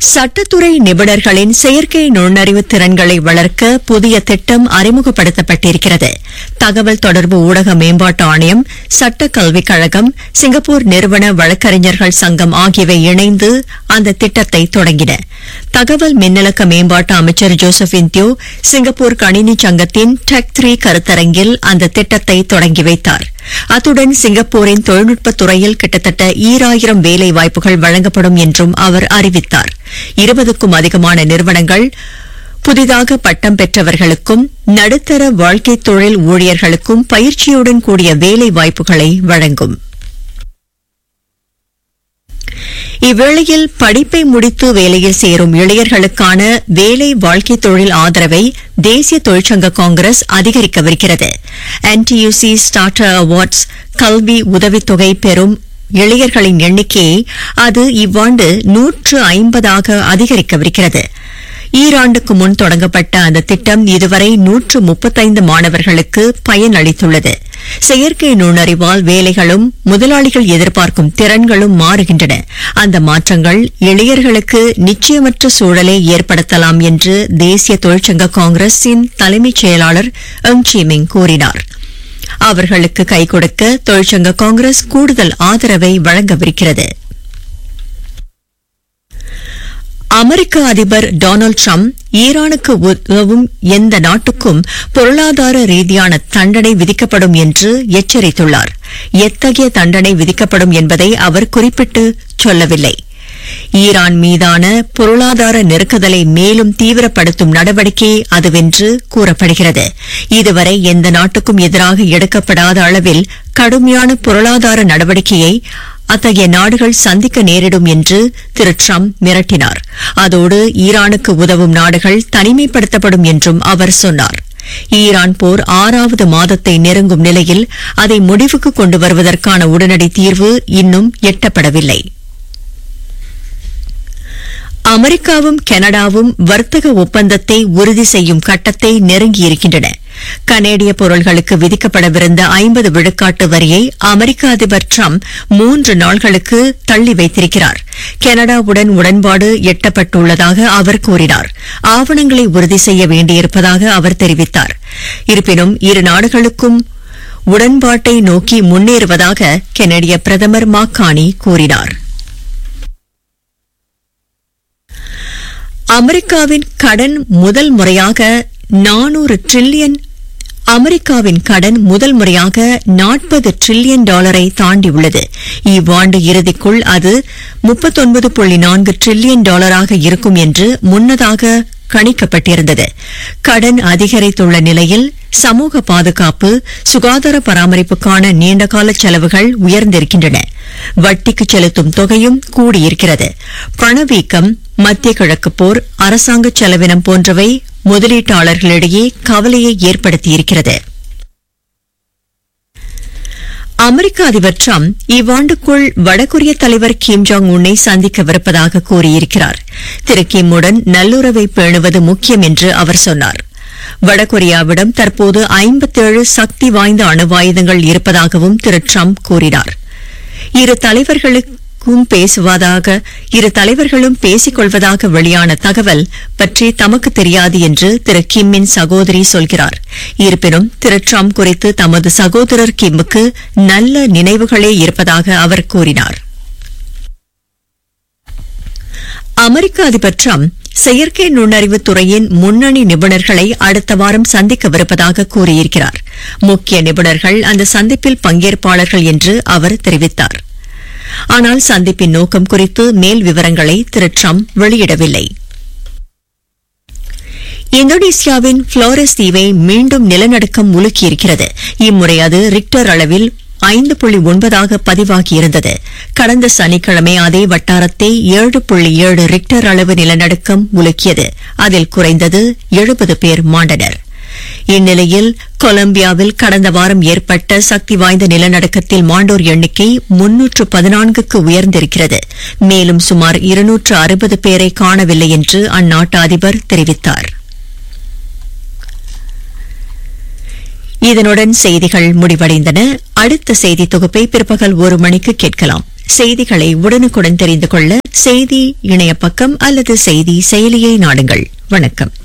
சட்டத்துறை நிபுணர்களின் செயற்கை நுண்ணறிவு திறன்களை வளர்க்க புதிய திட்டம் அறிமுகப்படுத்தப்பட்டிருக்கிறது தகவல் தொடர்பு ஊடக மேம்பாட்டு ஆணையம் சட்ட கல்விக் கழகம் சிங்கப்பூர் நிறுவன வழக்கறிஞர்கள் சங்கம் ஆகியவை இணைந்து அந்த திட்டத்தை தொடங்கின தகவல் மின்னலக்க மேம்பாட்டு அமைச்சர் ஜோசபின் தியோ சிங்கப்பூர் கணினி சங்கத்தின் டெக் த்ரீ கருத்தரங்கில் அந்த திட்டத்தை தொடங்கி வைத்தார் அத்துடன் சிங்கப்பூரின் தொழில்நுட்பத் துறையில் கிட்டத்தட்ட ஈராயிரம் வேலை வாய்ப்புகள் வழங்கப்படும் என்றும் அவர் அறிவித்தார் இருபதுக்கும் அதிகமான நிறுவனங்கள் புதிதாக பட்டம் பெற்றவர்களுக்கும் நடுத்தர வாழ்க்கை தொழில் ஊழியர்களுக்கும் பயிற்சியுடன் கூடிய வேலை வாய்ப்புகளை வழங்கும் இவ்வேளையில் படிப்பை முடித்து வேலையில் சேரும் இளையர்களுக்கான வேலை வாழ்க்கை தொழில் ஆதரவை தேசிய தொழிற்சங்க காங்கிரஸ் அதிகரிக்கவிருக்கிறது என்டியூசி ஸ்டார்டர் அவார்ட்ஸ் கல்வி உதவித்தொகை பெறும் இளையர்களின் எண்ணிக்கையை அது இவ்வாண்டு நூற்று ஐம்பதாக அதிகரிக்கவிருக்கிறது ஈராண்டுக்கு முன் தொடங்கப்பட்ட அந்த திட்டம் இதுவரை நூற்று முப்பத்தைந்து மாணவர்களுக்கு பயனளித்துள்ளது செயற்கை நுண்ணறிவால் வேலைகளும் முதலாளிகள் எதிர்பார்க்கும் திறன்களும் மாறுகின்றன அந்த மாற்றங்கள் இளையர்களுக்கு நிச்சயமற்ற சூழலை ஏற்படுத்தலாம் என்று தேசிய தொழிற்சங்க காங்கிரசின் தலைமைச் செயலாளர் எங் சிமிங் கூறினார் அவர்களுக்கு கை கொடுக்க தொழிற்சங்க காங்கிரஸ் கூடுதல் ஆதரவை வழங்கவிருக்கிறது அமெரிக்க அதிபர் டொனால்டு ட்ரம்ப் ஈரானுக்கு உதவும் எந்த நாட்டுக்கும் பொருளாதார ரீதியான தண்டனை விதிக்கப்படும் என்று எச்சரித்துள்ளார் எத்தகைய தண்டனை விதிக்கப்படும் என்பதை அவர் குறிப்பிட்டு சொல்லவில்லை ஈரான் மீதான பொருளாதார நெருக்குதலை மேலும் தீவிரப்படுத்தும் நடவடிக்கை அதுவென்று கூறப்படுகிறது இதுவரை எந்த நாட்டுக்கும் எதிராக எடுக்கப்படாத அளவில் கடுமையான பொருளாதார நடவடிக்கையை அத்தகைய நாடுகள் சந்திக்க நேரிடும் என்று திரு ட்ரம்ப் மிரட்டினார் அதோடு ஈரானுக்கு உதவும் நாடுகள் தனிமைப்படுத்தப்படும் என்றும் அவர் சொன்னார் ஈரான் போர் ஆறாவது மாதத்தை நெருங்கும் நிலையில் அதை முடிவுக்கு கொண்டு வருவதற்கான உடனடி தீர்வு இன்னும் எட்டப்படவில்லை அமெரிக்காவும் கனடாவும் வர்த்தக ஒப்பந்தத்தை உறுதி செய்யும் கட்டத்தை நெருங்கியிருக்கின்றன கனேடிய பொருள்களுக்கு விதிக்கப்படவிருந்த ஐம்பது விழுக்காட்டு வரியை அமெரிக்க அதிபர் ட்ரம்ப் மூன்று நாள்களுக்கு தள்ளி வைத்திருக்கிறார் கனடாவுடன் உடன்பாடு எட்டப்பட்டுள்ளதாக அவர் கூறினார் ஆவணங்களை உறுதி செய்ய வேண்டியிருப்பதாக அவர் தெரிவித்தார் இருப்பினும் இரு நாடுகளுக்கும் உடன்பாட்டை நோக்கி முன்னேறுவதாக கெனடிய பிரதமர் மாக்கானி கூறினார் அமெரிக்காவின் கடன் முதல் முறையாக நானூறு டிரில்லியன் அமெரிக்காவின் கடன் முதல் முறையாக நாற்பது டிரில்லியன் டாலரை தாண்டியுள்ளது இவ்வாண்டு இறுதிக்குள் அது முப்பத்தொன்பது புள்ளி நான்கு டிரில்லியன் டாலராக இருக்கும் என்று முன்னதாக கணிக்கப்பட்டிருந்தது கடன் அதிகரித்துள்ள நிலையில் சமூக பாதுகாப்பு சுகாதார பராமரிப்புக்கான நீண்டகால செலவுகள் உயர்ந்திருக்கின்றன வட்டிக்கு செலுத்தும் தொகையும் கூடியிருக்கிறது பணவீக்கம் மத்திய கிழக்கு போர் அரசாங்க செலவினம் போன்றவை முதலீட்டாளர்களிடையே கவலையை ஏற்படுத்தியிருக்கிறது அமெரிக்க அதிபர் ட்ரம்ப் இவ்வாண்டுக்குள் வடகொரிய தலைவர் கிம் ஜாங் உன்னை சந்திக்கவிருப்பதாக கூறியிருக்கிறார் திரு கிம்முடன் நல்லுறவை பேணுவது முக்கியம் என்று அவர் சொன்னார் வடகொரியாவிடம் தற்போது ஐம்பத்தேழு சக்தி வாய்ந்த அணுவாயுதங்கள் இருப்பதாகவும் திரு ட்ரம்ப் கூறினார் இரு தலைவர்களுக்கும் பேசுவதாக இரு தலைவர்களும் பேசிக் கொள்வதாக வெளியான தகவல் பற்றி தமக்கு தெரியாது என்று திரு கிம்மின் சகோதரி சொல்கிறார் இருப்பினும் திரு ட்ரம்ப் குறித்து தமது சகோதரர் கிம்முக்கு நல்ல நினைவுகளே இருப்பதாக அவர் கூறினார் அமெரிக்க அதிபர் ட்ரம்ப் செயற்கை நுண்ணறிவு துறையின் முன்னணி நிபுணர்களை அடுத்த வாரம் சந்திக்கவிருப்பதாக கூறியிருக்கிறார் முக்கிய நிபுணர்கள் அந்த சந்திப்பில் பங்கேற்பாளர்கள் என்று அவர் தெரிவித்தார் ஆனால் சந்திப்பின் நோக்கம் குறித்து மேல் விவரங்களை திரு ட்ரம்ப் வெளியிடவில்லை இந்தோனேசியாவின் புளோரஸ் தீவை மீண்டும் நிலநடுக்கம் உலுக்கியிருக்கிறது இம்முறை அது ரிக்டர் அளவில் ஐந்து புள்ளி ஒன்பதாக பதிவாகியிருந்தது கடந்த சனிக்கிழமை அதே வட்டாரத்தை ஏழு புள்ளி ஏழு ரிக்டர் அளவு நிலநடுக்கம் உலுக்கியது அதில் குறைந்தது எழுபது பேர் மாண்டனர் இந்நிலையில் கொலம்பியாவில் கடந்த வாரம் ஏற்பட்ட சக்தி வாய்ந்த நிலநடுக்கத்தில் மாண்டோர் எண்ணிக்கை முன்னூற்று பதினான்குக்கு உயர்ந்திருக்கிறது மேலும் சுமார் இருநூற்று அறுபது பேரை காணவில்லை என்று அந்நாட்டு அதிபர் தெரிவித்தார் இதனுடன் செய்திகள் முடிவடைந்தன அடுத்த செய்தி தொகுப்பை பிற்பகல் ஒரு மணிக்கு கேட்கலாம் செய்திகளை உடனுக்குடன் தெரிந்து கொள்ள செய்தி இணைய பக்கம் அல்லது செய்தி செயலியை நாடுங்கள் வணக்கம்